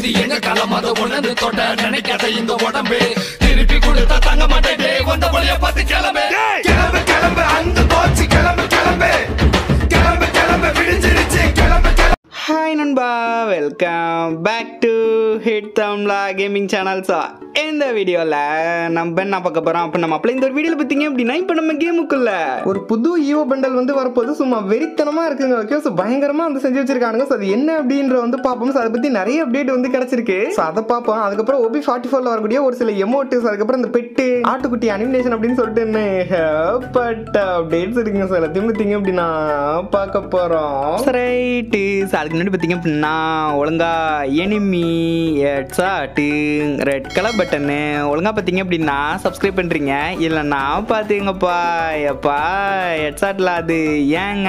இது எங்க காலம் அதை உணர்ந்து தொட்ட நினைக்காத இந்த உடம்பு திருப்பி கொடுத்தா தங்க மாட்டேன் வந்த வழிய பார்த்து கிளம்பு கிளம்பு கிளம்பு அந்த போச்சு கிளம்பு கிளம்பு கிளம்பு கிளம்பு விடிஞ்சிருச்சு கிளம்பு கிளம்பு ஹாய் நண்பா வெல்கம் பேக் டு ஹிட் தமிழா கேமிங் சேனல் ஸோ இந்த வீடியோவில் நம்ம என்ன பார்க்க போகிறோம் அப்போ நம்ம அப்படியே இந்த ஒரு வீடியோவில் பார்த்தீங்க அப்படின்னா இப்போ நம்ம கேமுக்குள்ள ஒரு புது ஈவோ பண்டல் வந்து வரப்போது சும்மா வெறித்தனமாக இருக்குங்க ஓகே ஸோ பயங்கரமாக வந்து செஞ்சு வச்சிருக்கானுங்க ஸோ அது என்ன அப்படின்ற வந்து பார்ப்போம் ஸோ அதை பற்றி நிறைய அப்டேட் வந்து கிடச்சிருக்கு ஸோ அதை பார்ப்போம் அதுக்கப்புறம் ஓபி ஃபார்ட்டி ஃபோரில் வரக்கூடிய ஒரு சில எமோட்டிவ்ஸ் அதுக்கப்புறம் இந்த பெட்டு ஆட்டுக்குட்டி அனிமேஷன் அப்படின்னு சொல்லிட்டு பட் அப்டேட்ஸ் இருக்குங்க சார் எல்லாத்தையும் பார்த்தீங்க அப்படின்னா பார்க்க போகிறோம் ரைட்டு ஸோ அதுக்கு முன்னாடி பார்த்தீங்க அப்படின்னா ஒழுங்கா enemy headshot red colour button ஒழுங்கா பார்த்தீங்க அப்படின்னா சப்ஸ்கிரைப் பண்ணுறீங்க இல்லைன்னா பார்த்தீங்கப்பா எப்பா ஹெட்ஸாட்டில் அது ஏங்க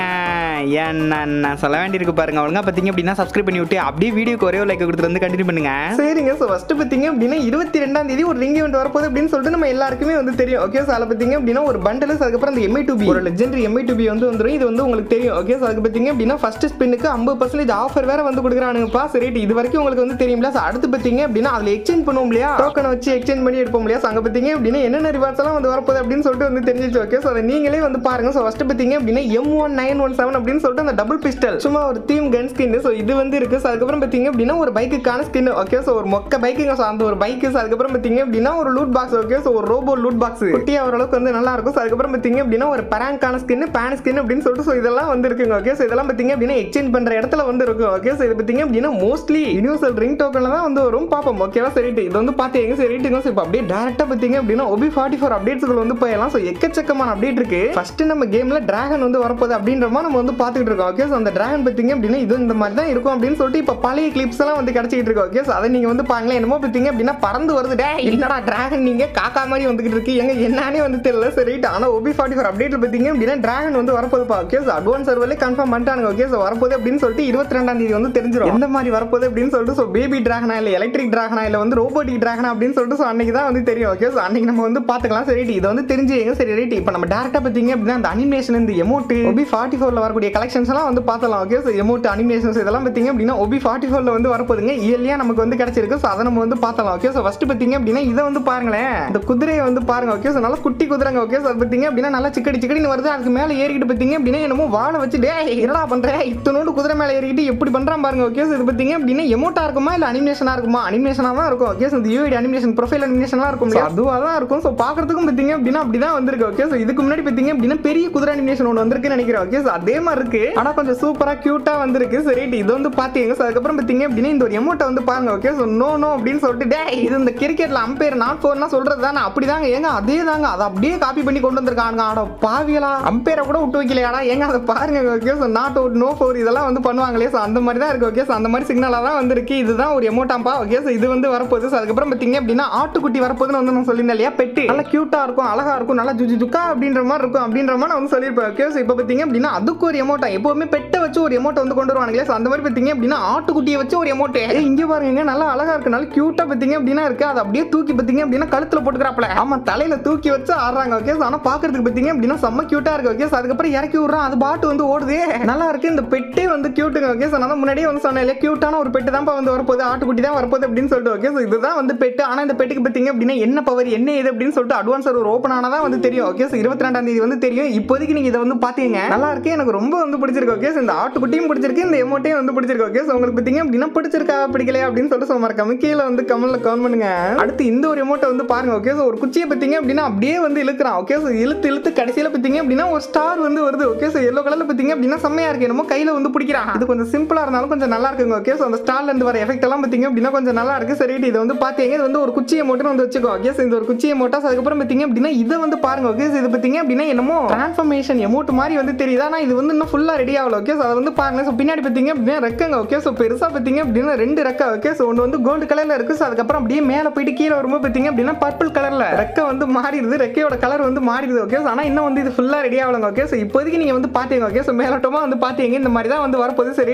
ஏன்னா நான் சொல்ல வேண்டியிருக்கு பாருங்க ஒழுங்கா பார்த்தீங்க அப்படின்னா சப்ஸ்கிரைப் பண்ணி விட்டு அப்படியே வீடியோக்கு ஒரே ஒரு லைக் கொடுத்துட்டு வந்து கண்டினியூ பண்ணுங்க சரிங்க ஸோ ஃபர்ஸ்ட் பார்த்தீங்க அப்படின்னா இருபத்தி ரெண்டாம் தேதி ஒரு ரிங் இவெண்ட் வரப்போகுது அப்படின்னு சொல்லிட்டு நம்ம எல்லாருக்குமே வந்து தெரியும் ஓகே ஸோ அதில் பார்த்தீங்க அப்படின்னா ஒரு பண்டல்ஸ் அதுக்கப்புறம் அந்த எம்ஐ டூபி ஒரு லெஜெண்டரி எம்ஐ டூபி வந்து வந்துடும் இது வந்து உங்களுக்கு தெரியும் ஓகே ஸோ அதுக்கு பார்த்தீங்க அப்படின்னா ஃபர்ஸ்ட் ஸ்பின்னுக்கு ஐம்பது பர்சன்டேஜ் ஆஃபர் வேற வந்து கொடுக்குறானுங்கப்பா சரி இது வரைக்கும் உங்களுக்கு வந்து தெரியும்ல ஸோ அடுத்து பார்த்தீங்க அப்படின்னா அதில் எக்ஸ்சேஞ்ச் பண்ணுவோம் இல்லையா டோக்கனை வச்சு எக்ஸ்சேஞ்ச் பண்ணி எடுப்போம் இல்லையா ஸோ அங்கே பார்த்தீங்க அப்படின்னா என்னென்ன ரிவார்ட்ஸ் எல்லாம் வந்து வரப்போகுது அப்படின்னு சொல்லிட்டு வந்து தெரிஞ்சிச்சு ஓகே ஸோ அதை நீங்களே வந்து பாருங்க ஸோ ஃபர்ஸ்ட் பார்த்தீங்க அப்படின்னா M one nine one seven அப்படின்னு சொல்லிட்டு அந்த டபுள் பிஸ்டல் சும்மா ஒரு தீம் கன் ஸ்கின் ஸோ இது வந்து இருக்கு ஸோ அதுக்கப்புறம் பார்த்தீங்க அப்படின்னா ஒரு பைக்குக்கான ஸ்கின் ஓகே ஸோ ஒரு மொக்க பைக்குங்க ஸோ அந்த ஒரு பைக்கு ஸோ அதுக்கப்புறம் பார்த்தீங்க அப்படின்னா ஒரு லூட் பாக்ஸ் ஓகே ஸோ ஒரு ரோபோ லூட் பாக்ஸ் குட்டியா ஓரளவுக்கு வந்து நல்லா இருக்கும் ஸோ அதுக்கப்புறம் பார்த்தீங்க அப்படின்னா ஒரு பராங்கான ஸ்கின் பேன் ஸ்கின் அப்படின்னு சொல்லிட்டு ஸோ இதெல்லாம் வந்து இருக்குங்க ஓகே ஸோ இதெல்லாம் பார்த்தீங்க அப்படின்னா எக்ஸ்சேஞ்ச் பண்ற இடத்துல வந்து இருக்கும் ஓகே ஸோ இது பார்த்தீங்க அப்படின்னா மோஸ்ட்லி யூனிவர்சல் ரிங் டோக்கன்ல தான் வந்து வரும் பார்ப்போம் ஓகேவா சரிட்டு இது வந்து பார்த்தீங்க சரிட்டுங்க ஸோ இப்போ அப்படியே டேரக்டாக பார்த்தீங்க அப்படின்னா ஒபி ஃபார்ட்டி ஃபோர் அப்டேட்ஸ்கள் வந்து போயிடலாம் ஸோ எக்கச்சக்கமான அப்டேட் இருக்கு ஃபர்ஸ்ட் நம்ம கேம்ல டிராகன் வந்து வரப்போகுது அப்படின்ற மாதிரி நம்ம வந்து பார்த்துட்டு இருக்கோம் ஓகே ஸோ அந்த டிராகன் பார்த்தீங்க அப்படின்னா இது இந்த மாதிரி தான் இருக்கும் அப்படின்னு சொல்லிட்டு இப்போ பழைய கிளிப்ஸ் எல்லாம் வந்து கிடைச்சிட்டு இருக்கு ஓகே ஸோ அதை நீங்க வந்து பாருங்களேன் என்னமோ பார்த்தீங்க அப்படின்னா பறந்து வருது டே என்னடா டிராகன் நீங்க காக்கா மாதிரி வந்துகிட்டு இருக்கு எங்க என்னன்னே வந்து தெரியல சரி ஆனா ஒபி ஃபார்ட்டி ஃபோர் அப்டேட்ல பார்த்தீங்க அப்படின்னா டிராகன் வந்து வரப்போகுதுப்பா ஓகே ஸோ அட்வான்ஸ் சர்வர்லேயே கன்ஃபார்ம் பண்ணிட்டாங்க ஓகே ஸோ வரப்போகுது அப்படின்னு சொல்லிட்டு இருபத்தி ரெண்டாம் தேதி வந்து தெரிஞ்சிடும் எந்த மாதிரி வரப்போகுது அப்படின்னு சொல்லிட்டு ஸோ பேபி டிராகனா இல்லை எலக்ட்ரிக் டிராகனா இல்லை வந்து ரோபோட்டிக் டிராகனா அப்படின்னு சொல்லிட்டு ஸோ அன்னைக்கு தான் வந்து தெரியும் ஓகே ஸோ அன்னைக்கு நம்ம வந்து பார்த்துக்கலாம் சரி இதை வந்து தெரிஞ்சுங்க சரி ரைட் இப்போ நம்ம டேரக்டாக பார்த்தீங்க அப்படின்னா அந்த அனிமேஷன் இந்த எமோட்டு ஒபி ஃபார்ட்டி ஃபோரில் வரக்கூடிய கலெக்ஷன்ஸ் எல்லாம் வந்து பார்த்தலாம் ஓகே ஸோ எமோட் அனிமேஷன்ஸ் இதெல்லாம் பார்த்தீங்க அப்படின்னா ஒபி ஃபார்ட்டி ஃபோரில் வந்து வரப்போதுங்க இயர்லியாக நமக்கு வந்து கிடைச்சிருக்கு ஸோ அதை நம்ம வந்து பார்த்தலாம் ஓகே ஸோ ஃபர்ஸ்ட் பார்த்தீங்க அப்படின்னா இதை வந்து பாருங்களேன் இந்த குதிரையை வந்து பாருங்க ஓகே ஸோ நல்லா குட்டி குதிரைங்க ஓகே ஸோ அது பார்த்தீங்க அப்படின்னா நல்லா சிக்கடி சிக்கடின்னு வருது அதுக்கு மேலே ஏறிக்கிட்டு பார்த்தீங்க அப்படின்னா என்னமோ வாழை வச்சு டே என்னடா பண்ற இத்தனோடு குதிரை மேலே ஏறிக்கிட்டு எப்படி பண்றான் பாருங்க ஓகே ஸோ இது பார்த்தீங்க அப்படின்னா எமோட்டா இருக்குமா இல்லை அனிமேஷனாக இருக்குமா அனிமேஷனாக தான் இருக்கும் ஓகே ஸோ இந்த யூஐடி அனிமேஷன் ப்ரொஃபைல் அனிமேஷன்லாம் இருக்கும் இல்லையா? அதுவாக தான் இருக்கும் ஸோ பார்க்கறதுக்கும் பார்த்தீங்க அப்படின்னா அப்படி தான் வந்திருக்கு ஓகே ஸோ இதுக்கு முன்னாடி பார்த்தீங்க அப்படின்னா பெரிய குதிரை அனிமேஷன் ஒன்று வந்திருக்குன்னு நினைக்கிறேன் ஓகே ஸோ அதே மாதிரி இருக்கு ஆனால் கொஞ்சம் சூப்பராக க்யூட்டாக வந்திருக்கு சரி இது வந்து பார்த்தீங்க ஸோ அதுக்கப்புறம் பார்த்தீங்க அப்படின்னா இந்த ஒரு எமோட்டை வந்து பாருங்க ஓகே ஸோ நோ நோ அப்படின்னு சொல்லிட்டு டே இது இந்த கிரிக்கெட்ல அம்பையர் நாட் ஃபோர்னா சொல்றது தானே அப்படி தாங்க ஏங்க அதே தாங்க அதை அப்படியே காப்பி பண்ணி கொண்டு வந்திருக்காங்க ஆட பாவியலா அம்பையரை கூட விட்டு வைக்கலையாடா ஏங்க அதை பாருங்க okay so not out no four இதெல்லாம் வந்து பண்ணுவாங்களே ஸோ அந்த மாதிரி தான் இருக்கு ஓகே ஸோ அந்த மாதிரி சிக்னலாக தான் வந்திருக்கு இதுதான் ஒரு எமோட்டாம்பா ஓகே ஸோ இது வந்து வரப்போகுது ஸோ அதுக்கப்புறம் பார்த்தீங்க அப்படின்னா ஆட்டுக்குட்டி வரப்போகுதுன்னு வந்து நான் சொல்லியிருந்தேன் இல்லையா பெட்டு நல்லா கியூட்டா இருக்கும் அழகா இருக்கும் நல்லா ஜுஜு ஜுக்கா அப்படின்ற மாதிரி இருக்கும் அப்படின்ற மாதிரி நான் வந்து சொல்லியிருப்பேன் ஓகே ஸோ இப்போ பார்த்தீங்க அப்படின்னா அதுக்கு ஒரு எமோட்டா எப்பவுமே பெட்டை வச்சு ஒரு எமோட்டை வந்து கொண்டு வருவாங்களே ஸோ அந்த மாதிரி பார்த்தீங்க அப்படின்னா ஆட்டுக்குட்டியை வச்சு ஒரு எமோட்டை இங்கே பாருங்க நல்லா அழகா இருக்கு நல்லா கியூட்டா பார்த்தீங்க அப்படின்னா இருக்கு அதை அப்படியே தூக்கி பார்த்தீங்க அப்படின்னா கழுத்துல போட்டுக்கிறாப்ல ஆமா தலையில தூக்கி வச்சு ஆடுறாங்க ஓகே ஸோ ஆனால் பார்க்கறதுக்கு பார்த்தீங்க அப்படின்னா செம்ம கியூட்டா இருக்கு ஓகே ஸோ அதுக்கப்புறம் இறக்கி விடுறான் அது பாட்டு வந்து ஓடுது நல்லா இருக்கு இந்த பெட்டே வந்து கியூட்டுங்க ஓகே ஸோ நான் முன்னாடியே வந்து சொன்னேன் இல்லையா கியூட்டான ஒரு பெட்டு தான் வந்து வரப்போகுது ஆட்டுக்குட்டி தான் வரப்போகுது அப்படின்னு சொல்லிட்டு ஓகே ஸோ இதுதான் வந்து பெட்டு ஆனால் இந்த பெட்டுக்கு பார்த்தீங்க அப்படின்னா என்ன பவர் என்ன இது அப்படின்னு சொல்லிட்டு அட்வான்ஸ் ஒரு ஓப்பன் ஆனதான் வந்து தெரியும் ஓகே ஸோ இருபத்தி ரெண்டாம் தேதி வந்து தெரியும் இப்போதைக்கு நீங்க இதை வந்து பாத்தீங்க நல்லா இருக்கு எனக்கு ரொம்ப வந்து பிடிச்சிருக்கு ஓகே ஸோ இந்த ஆட்டுக்குட்டியும் பிடிச்சிருக்கு இந்த எமோட்டையும் வந்து பிடிச்சிருக்கு ஓகே ஸோ உங்களுக்கு பார்த்தீங்க அப்படின்னா பிடிச்சிருக்கா பிடிக்கலையா அப்படின்னு சொல்லிட்டு சொல்ல மறக்காம கீழே வந்து கமெண்ட்ல கமெண்ட் பண்ணுங்க அடுத்து இந்த ஒரு எமோட்டை வந்து பாருங்க ஓகே ஸோ ஒரு குச்சியை பார்த்தீங்க அப்படின்னா அப்படியே வந்து இழுக்கிறான் ஓகே ஸோ இழுத்து இழுத்து கடைசியில் பார்த்தீங்க அப்படின்னா ஒரு ஸ்டார் வந்து வருது ஓகே ஸோ எல்லோ கலர்ல பார்த்தீங்க அப்படின்னா செம்மையா இருக்கு என்னமோ கையில வந்து பிடிக்கிறான் இது கொஞ்சம் சிம்பிளா இருந்தாலும் கொஞ்சம் நல்லா இருக்குங்க ஓகே ஸோ அந்த ஸ்டார்ல இருந்து வர எஃபெக்ட் எல்லாம் பார்த்தீங்க அப்படின்னா கொஞ்சம் நல்லா இருக்கு சரி இது வந்து பாத்தீங்க இது வந்து ஒரு குச்சியை மட்டும் வந்து வச்சுக்கோ ஓகே ஸோ இந்த ஒரு குச்சியை மட்டும் அதுக்கப்புறம் பார்த்தீங்க அப்படின்னா இதை வந்து பாருங்க ஓகே ஸோ இது பார்த்தீங்க அப்படின்னா என்னமோ டிரான்ஸ்ஃபர்மேஷன் எமோட் மாதிரி வந்து தெரியுது ஆனா இது வந்து இன்னும் ஃபுல்லா ரெடி ஆகல ஓகே ஸோ அதை வந்து பாருங்க ஸோ பின்னாடி பார்த்தீங்க அப்படின்னா ரெக்கங்க ஓகே ஸோ பெருசா பார்த்தீங்க அப்படின்னா ரெண்டு ரெக்க ஓகே ஸோ ஒன்று வந்து கோல்டு கலர்ல இருக்கு ஸோ அதுக்கப்புறம் அப்படியே மேலே போயிட்டு கீழே வரும்போது பார்த்தீங்க அப்படின்னா பர்பிள் கலர்ல ரெக்க வந்து மாறிடுது ரெக்கையோட கலர் வந்து மாறிடுது ஓகே ஸோ ஆனால் இன்னும் வந்து இது ஃபுல்லா ரெடி ஆகலங்க ஓகே ஸோ இப்போதைக்கு நீங்க வந்து பாத்தீங்க ஓகே ஸோ மேலோட்டமா வந்து பாத்தீங்க இந்த மாதிரி தான் வந்து வரப்போகுது சரி ஸோ இப்போ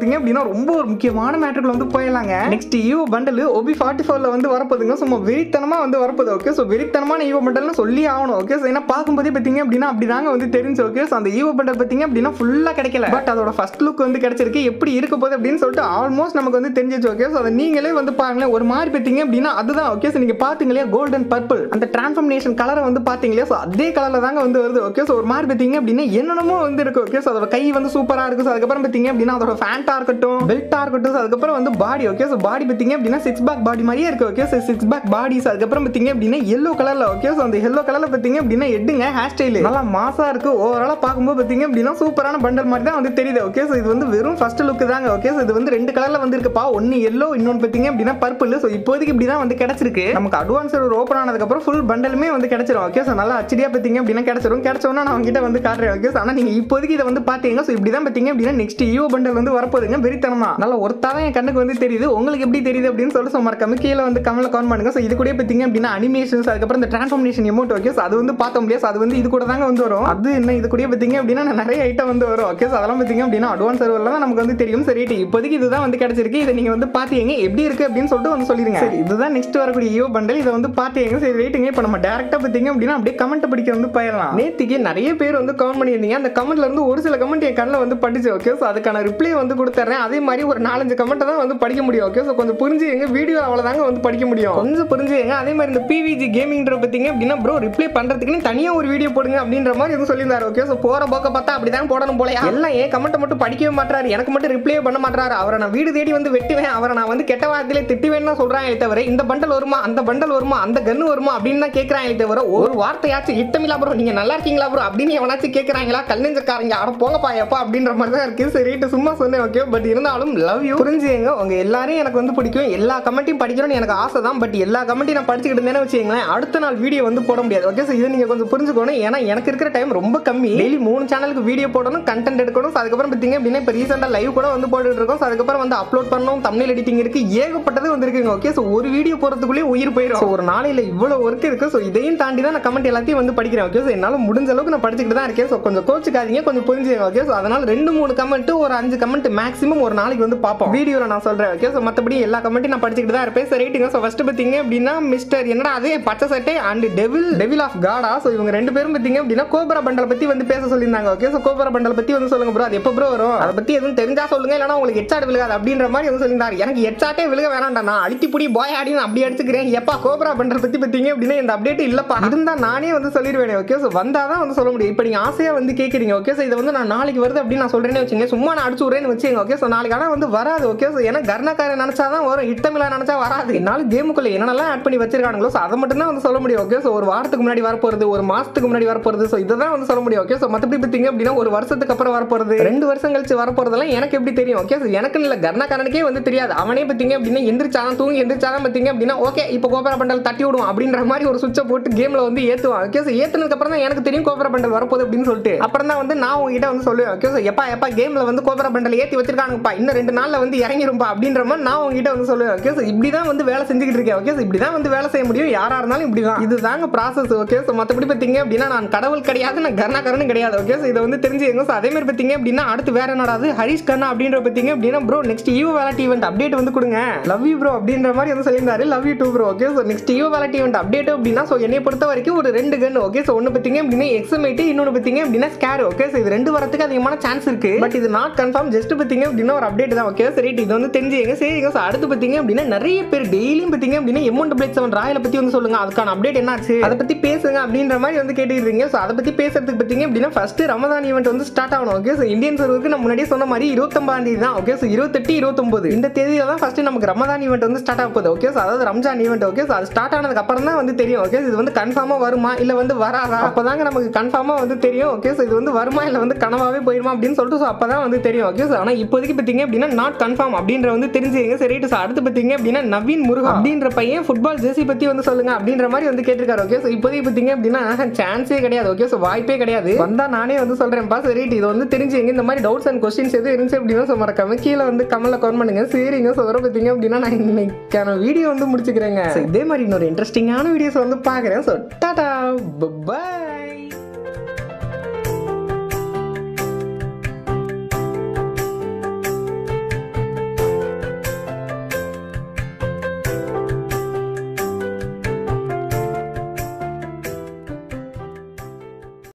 பார்த்தீங்க அப்படின்னா ரொம்ப ஒரு முக்கியமான மேட்டர்கள் வந்து போயிடலாங்க next evo bundle OP forty ஃபோர்ல வந்து வரப்போதுங்க சும்மா வெறித்தனமா வந்து வரப்போகுது ஓகே ஸோ வெறித்தனமான ஈவோ பண்டல்னு சொல்லி ஆகணும் ஓகே ஸோ ஏன்னா பார்க்கும்போதே பார்த்தீங்க அப்படின்னா அப்படிதாங்க வந்து தெரிஞ்சு ஓகே ஸோ அந்த ஈவோ பண்டல் பார்த்தீங்க அப்படின்னா ஃபுல்லாக கிடைக்கல பட் அதோட ஃபர்ஸ்ட் லுக் வந்து கிடைச்சிருக்கு எப்படி இருக்க போகுது அப்படின்னு சொல்லிட்டு ஆல்மோஸ்ட் நமக்கு வந்து தெரிஞ்சிச்சு ஓகே ஸோ அதை நீங்களே வந்து பாருங்களேன் ஒரு மாதிரி பார்த்தீங்க அப்படின்னா அதுதான் ஓகே ஸோ நீங்க பார்த்தீங்களா கோல்டன் பர்பிள் அந்த டிரான்ஸ்ஃபர்மேஷன் கலரை வந்து பார்த்தீங்களா ஸோ அதே கலரில் தாங்க வந்து வருது ஓகே ஸோ ஒரு மாதிரி பார்த்தீங்க அப்படின்னா என்னென்னமோ வந்து இருக்கு ஓகே ஸோ அதோட கை வந்து சூப்பராக இருக்கு ஸோ அதுக்கப்புறம் பார்த்தீங்க அப்படின்னா அதோட ஃபேண்டா இருக்கட்டும் பெல்ட்டா இருக்கட்டும் so அதுக்கப்புறம் வந்து பாடி ஓகே ஸோ பாடி பார்த்தீங்க அப்படின்னா சிக்ஸ் பேக் பாடி மாதிரியே இருக்கு okay so six pack bodies அதுக்கப்புறம் பார்த்தீங்க அப்படின்னா எல்லோ கலர்ல ஓகே ஸோ அந்த எல்லோ கலர்ல பார்த்தீங்க அப்படின்னா எடுங்க ஹேர் ஸ்டைல் நல்லா மாசா இருக்கு ஓவராலா பார்க்கும்போது பார்த்தீங்க அப்படின்னா சூப்பரான பண்டல் மாதிரி தான் வந்து தெரியுது ஓகே ஸோ இது வந்து வெறும் ஃபர்ஸ்ட் லுக் தாங்க ஓகே ஸோ இது வந்து ரெண்டு கலர்ல வந்து இருக்குப்பா ஒன்னு எல்லோ இன்னொன்று பார்த்தீங்க அப்படின்னா பர்பிள் ஸோ இப்போதைக்கு இப்படி தான் வந்து கிடைச்சிருக்கு நமக்கு அட்வான்ஸ் ஒரு ஓப்பன் ஆனதுக்கப்புறம் ஃபுல் பண்டலுமே வந்து கிடைச்சிரும் ஓகே ஸோ நல்லா அச்சடியா பார்த்தீங்க அப்படின்னா கிடைச்சிரும் கிடைச்சோன்னா நான் உங்ககிட்ட வந்து காட்டுறேன் ஓகே ஆனால் நீங்கள் இப்போதைக்கு இதை வந்து பார்த்தீங்க ஸோ இப்படி தான் பார்த்தீங்க அப்படின்னா நெக்ஸ்ட் ஈவோ பண்டல் வந்து வரப்போகுதுங்க வெறித்தனமா நல்லா ஒருத்தாவே என் கண்ணுக்கு வந்து தெரியுது உங்களுக்கு எப்படி தெரியுது அப்படின்னு சொல்லிட்டு ஸோ மறக்காம கீழே வந்து கமெண்ட்ல கமெண்ட் பண்ணுங்க ஸோ இது கூட பார்த்தீங்க அப்படின்னா அனிமேஷன்ஸ் அதுக்கப்புறம் இந்த டிரான்ஸ்ஃபர்மேஷன் எமௌண்ட் ஓகே ஸோ அது வந்து பார்த்த முடியாது அது வந்து இது கூட தாங்க வந்து வரும் அது என்ன இது கூட பார்த்தீங்க அப்படின்னா நிறைய ஐட்டம் வந்து வரும் ஓகே ஸோ அதெல்லாம் பார்த்தீங்க அப்படின்னா அட்வான்ஸ் சர்வரில் தான் நமக்கு வந்து தெரியும் சரி ரைட் இப்போதைக்கு இதுதான் வந்து கிடைச்சிருக்கு இதை நீங்கள் வந்து பார்த்தீங்க எப்படி இருக்கு அப்படின்னு சொல்லிட்டு வந்து சொல்லிருங்க சரி இதுதான் நெக்ஸ்ட் வரக்கூடிய ஈவோ பண்டல் இதை வந்து பார்த்தீங்க சரி ரைட்டுங்க இப்போ நம்ம டேரக்டாக பார்த்தீங்க அப்படின்னா அப்படியே கமெண்ட் படிக்க வந்து போயிடலாம் நேத்திக்கு நிறைய பேர் வந்து கமெண்ட் பண்ணியிருந்தீங்க அந்த கமெண்ட்ல இருந்து ஒரு சில கமெண்ட் என் கண்ணில் வந்து படிச்சு ஓகே ஸோ அதுக்கான ரிப்ளை வந்து கொடுத்துட்றேன் அதே மாதிரி ஒரு நாலஞ்சு கமெண்ட் தான் வந்து படிக்க முடியும் ஓகே ஸோ கொஞ்சம் புரிஞ்சுங்க வீடியோ அவ்வளோதாங்க வந்து படிக்க முடியும் கொஞ்சம் புரிஞ்சுங்க அதே மாதிரி இந்த பிவிஜி கேமிங்ன்ற பார்த்தீங்க அப்படின்னா ப்ரோ ரிப்ளை பண்ணுறதுக்குன்னு தனியாக ஒரு வீடியோ போடுங்க அப்படின்ற மாதிரி எதுவும் சொல்லியிருந்தாரு ஓகே ஸோ போகிற போக்க பார்த்தா அப்படி தான் போடணும் போலயா எல்லாம் ஏன் கமெண்ட்டை மட்டும் படிக்கவே மாட்டாரு எனக்கு மட்டும் ரிப்ளை பண்ண மாட்டாரு அவரை நான் வீடு தேடி வந்து வெட்டுவேன் அவரை நான் வந்து கெட்ட வார்த்தையில திட்டுவேன்னு தான் சொல்றாங்களே தவிர இந்த பண்டல் வருமா அந்த பண்டல் வருமா அந்த கன்னு வருமா அப்படின்னு தான் கேட்கறாங்களே தவிர ஒரு வார்த்தையாச்சும் இட்டமில்லா ப்ரோ நீங்க நல்லா இருக்கீங்களா ப்ரோ அப்படின்னு எவனாச்சும் கேட்கறாங்களா கல்நெஞ்சக்காரங்க அட போங்கப்பா எப்பா அப்படின்ற மாதிரி தான் இருக்கு சரி ரைட்டு சும்மா சொன்னேன் ஓகே பட் இருந்தாலும் லவ் யூ புரிஞ்சுங்க உங்க எல்லாரையும் எனக்கு வந்து பிடிக்கும் எல்லா கமெண்ட்டையும் படிக்கணும்னு எனக்கு ஆசை தான் பட் எல்லா கமெண்ட்டையும் நான் படிச்சுக்கிட்டு இருந்தேன்னு வச்சுங்களேன் அடுத்த நாள் வீடியோ வந்து போட முடியாது ஓகே ஸோ இதை நீங்க கொஞ்சம் புரிஞ்சுக்கணும் ஏன்னா எனக்கு இருக்கிற டைம் ரொம்ப கம்மி டெய்லி மூணு சேனலுக்கு வீடியோ போடணும் கண்டென்ட் எடுக்கணும் so அதுக்கப்புறம் பார்த்தீங்க அப்படின்னா இப்போ ரீசெண்டாக லைவ் கூட வந்து போட்டுட்டு இருக்கோம் so அதுக்கப்புறம் வந்து அப்லோட் பண்ணணும் தமிழ் எடிட்டிங் இருக்கு ஏகப்பட்டது வந்து இருக்குங்க ஓகே ஸோ ஒரு வீடியோ போறதுக்குள்ளேயே உயிர் போயிடும் So ஒரு நாளையில இவ்வளவு ஒர்க் இருக்கு ஸோ இதையும் தாண்டி தான் நான் கமெண்ட் எல்லாத்தையும் வந்து படிக்கிறேன் ஓகே ஸோ என்னால் முடிஞ்ச அளவுக்கு நான் படிச்சுக்கிட்டு தான் இருக்கேன் ஸோ கொஞ்சம் கோச்சுக்காதீங்க கொஞ்சம் புரிஞ்சுங்க ஓகே ஸோ அதனால ரெண்டு மூணு கமெண்ட் ஒரு அஞ்சு கமெண்ட் மேக்ஸிமம் ஒரு நாளைக்கு வந்து பார்ப்போம் வீடியோவில் நான் சொல்றேன் ஓகே ஸோ மற்றபடி எல்லா கமெண்ட்டையும் நான் படிச்சுக்கிட்டு தான் இருப்பேன் சரி ரைட்டுங்க ஸோ ஃபர்ஸ்ட் பார்த்தீங்க அப்படின்னா மிஸ்டர் என்னடா அதே பச்சை சட்டை அண்ட் டெவில் டெவில் ஆஃப் காடா ஸோ இவங்க ரெண்டு பேரும் பார்த்தீங்க அப்படின்னா கோபரா பண்டல் பத்தி வந்து பேச சொல்லியிருந்தாங்க ஓகே ஸோ கோபரா பண்டல் பத்தி வந்து சொல்லுங்க ப்ரோ அது எப்போ ப்ரோ வரும் அதை பத்தி எதுவும் தெரிஞ்சா சொல்லுங்க இல்லைனா உங்களுக்கு ஹெட்சாட் விழுகாது அப்படின்ற மாதிரி வந்து சொல்லியிருந்தாரு எனக்கு ஹெட்சாட்டே விழுக வேணாம்டா நான் அழுத்தி புடி பாய் ஆடின்னு அப்படி அடிச்சுக்கிறேன் எப்பா கோபரா பண்டல் பத்தி பார்த்தீங்க அப்படின்னா இந்த அப்டேட் இல்லப்பா இருந்தா நானே வந்து சொல்லிடுவேன் ஓகே ஸோ வந்தா தான் வந்து சொல்ல முடியும் இப்போ நீங்க ஆசையா வந்து கேட்குறீங்க ஓகே ஸோ இதை வந்து நான் நாளைக்கு வருது அப்படின்னு நான் சொல்றேன்னு வச்சுங்க சும்மா நான் அடிச்சு விட்றேன்னு வச்சுங்க ஓகே ஸோ நாளைக்கு ஆனால் வந்து வராது ஓகே ஸோ ஏன்னா கர்ணக்காரன் நினைச்சா தான் வரும் இட்டமிழா நினைச்சா வராது என்னால் கேமுக்குள்ள என்னென்னலாம் ஆட் பண்ணி வச்சிருக்காங்களோ ஸோ அதை மட்டும் தான் வந்து சொல்ல முடியும் ஓகே ஸோ ஒரு வாரத்துக்கு முன்னாடி வரப்போறது ஒரு மாசத்துக்கு முன்னாடி வரப்போறது ஸோ இதை தான் வந்து சொல்ல முடியும் ஓகே ஸோ மற்றபடி பார்த்தீங்க அப்படின்னா ஒரு வருஷத்துக்கு அப்புறம் வரப்போறது ரெண்டு வருஷம் கழிச்சு வரப்போறதெல்லாம் எனக்கு எப்படி தெரியும் ஓகே ஸோ எனக்கு இல்லை கர்ணக்காரனுக்கே வந்து தெரியாது அவனே பார்த்தீங்க அப்படின்னா எந்திரிச்சாதான் தூங்கி எந்திரிச்சாதான் பார்த்தீங்க அப்படின்னா ஓகே இப்போ கோபரா பண்டல் தட்டி விடுவோம் அப்படின்ற மாதிரி ஒரு சுவிட்சை போட்டு கேம்ல வந்து ஏத்துவான் ஓகே ஸோ ஏத்துனதுக்கு அப்புறம் தான் எனக்கு தெரியும் கோபரா பண்டல் வரப்போகுது அப்படின்னு சொல்லிட்டு அப்புறம் தான் வந்து நான் உங்ககிட்ட வந்து சொல்லுவேன் ஓகே ஸோ எப்பா எப்பா கேம்ல வந்து கோபரா பண்டல் ஏத்தி வச்சிருக்கானுப்பா இன்னும் ரெண்டு நாள்ல வந்து இறங்கிரும்பா அப்படின்ற மாதிரி நான் உங்ககிட்ட வந்து சொல்லுவேன் ஓகே ஸோ இப்படி தான் வந்து வேலை செஞ்சுக்கிட்டு இருக்கேன் ஓகே ஸோ இப்படி தான் வந்து வேலை செய்ய முடியும் யாரா இருந்தாலும் இப்படி தான் இதுதாங்க ப்ராசஸ் ஓகே ஸோ மற்றபடி பார்த்தீங்க அப்படின்னா நான் கடவுள் கிடையாது நான் கர்ணாகரனும் கிடையாது ஓகே ஸோ இதை வந்து தெரிஞ்சுங்க ஸோ அதே மாதிரி பார்த்தீங்க அப்படின்னா அடுத்து வேற என்னடாது ஹரிஷ் கண்ணா அப்படின்ற பார்த்தீங்க அப்படின்னா bro next evo vault event update வந்து கொடுங்க லவ் யூ ப்ரோ அப்படின்ற மாதிரி வந்து சொல்லியிருந்தாரு love you too bro okay so next evo vault event update அப்படின்னா ஸோ என்னை பொறுத்த வரைக்கும் ஒரு ரெண்டு கன் ஓகே ஸோ ஒன்று பார்த்தீங்க அப்படின்னா எக்ஸமேட் இன்னொன்று பார்த்தீங்க அப்படின்னா ஸ்கேர் ஓகே ஸோ இது ரெண்டு வரத்துக்கு அதிகமான சான்ஸ் இருக்கு பட் இது நாட் கன்ஃபார்ம் ஜஸ்ட் பார்த்தீங்க அப்படின்னா ஒரு அப்டேட் தான் ஓகே சரி இது வந்து தெரிஞ்சுங்க சரிங்க ஸோ அடுத்து பார்த்தீங்க அப்படின்னா நிறைய பேர் டெய்லியும் பார்த்தீங்க அப்படின்னா எமௌண்ட் பிளேட் செவன் ராயலை பற்றி வந்து சொல்லுங்க அதுக்கான அப்டேட் என்னாச்சு அதை பற்றி பேசுங்க அப்படின்ற மாதிரி வந்து கேட்டுக்கிறீங்க ஸோ அதை பற்றி பேசுறதுக்கு பார்த்தீங்க அப்படின்னா ஃபர்ஸ்ட் ரமதான் ஈவெண்ட் வந்து ஸ்டார்ட் ஆகணும் ஓகே ஸோ இந்தியன் சர்வருக்கு நம்ம முன்னாடியே சொன்ன மாதிரி இருபத்தொம்பதாம் தேதி தான் ஓகே ஸோ இருபத்தெட்டு இருபத்தொம்பது இந்த தேதியில தான் ஃபர்ஸ்ட் நமக்கு ரமதான் ஈவெண்ட் வந்து ஸ்டார்ட் ஆக போகுது ஓகே ஸோ அதாவது ரம்ஜான் ஈவெண்ட் ஓகே ஸோ அது ஸ்டார்ட் ஆனதுக்கு அப்புறம் தான் வந்து தெரியும் ஓகே இது வந்து கன்ஃபார்மாக வருமா இல்லை வந்து வராதா அப்போதாங்க நமக்கு கன்ஃபார்மாக வந்து தெரியும் ஓகே ஸோ இது வந்து வருமா இல்லை வந்து கனவாவே போயிருமா அப்படின்னு சொல்லிட்டு ஸோ அப்போ தான் வந்து தெரியும் ஓகே ஸோ ஆனால் இப்போதைக்கு பார்த்தீங்க அப்படின்னா நாட் கன்ஃபார்ம் அப்படின்ற வந்து தெரிஞ்சுங்க சரி ஸோ அடுத்து பார்த்தீங்க அப்படின்னா நவீன் முருகா அப்படின்ற பையன் ஃபுட்பால் ஜெர்சி பற்றி வந்து சொல்லுங்க அப்படின்ற மாதிரி வந்து கேட்டிருக்காரு ஓகே ஸோ இப்போதைக்கு பார்த்தீங்க அப்படின்னா சான்ஸே கிடையாது ஓகே ஸோ வாய்ப்பே கிடையாது வந்தா நானே வந்து சொல்றேன்ப்பா சரி இது வந்து தெரிஞ்சுங்க இந்த மாதிரி டவுட்ஸ் அண்ட் கொஸ்டின்ஸ் எதுவும் இருந்துச்சு அப்படின்னா ஸோ மறக்காம கீழே வந்து கமெண்ட்ல கமெண்ட் பண்ணுங்க சரிங்க ஸோ வர பார்த்தீங்க அப்படின்னா நான் இன்னைக்கான வீடியோ வந்து முடிச்சுக்கிறேங்க So, இதே மாதிரி இன்னொரு இன்ட்ரெஸ்டிங்கான வீடியோஸ் வந்து பார்க்குறேன் ஸோ டாடா பாய்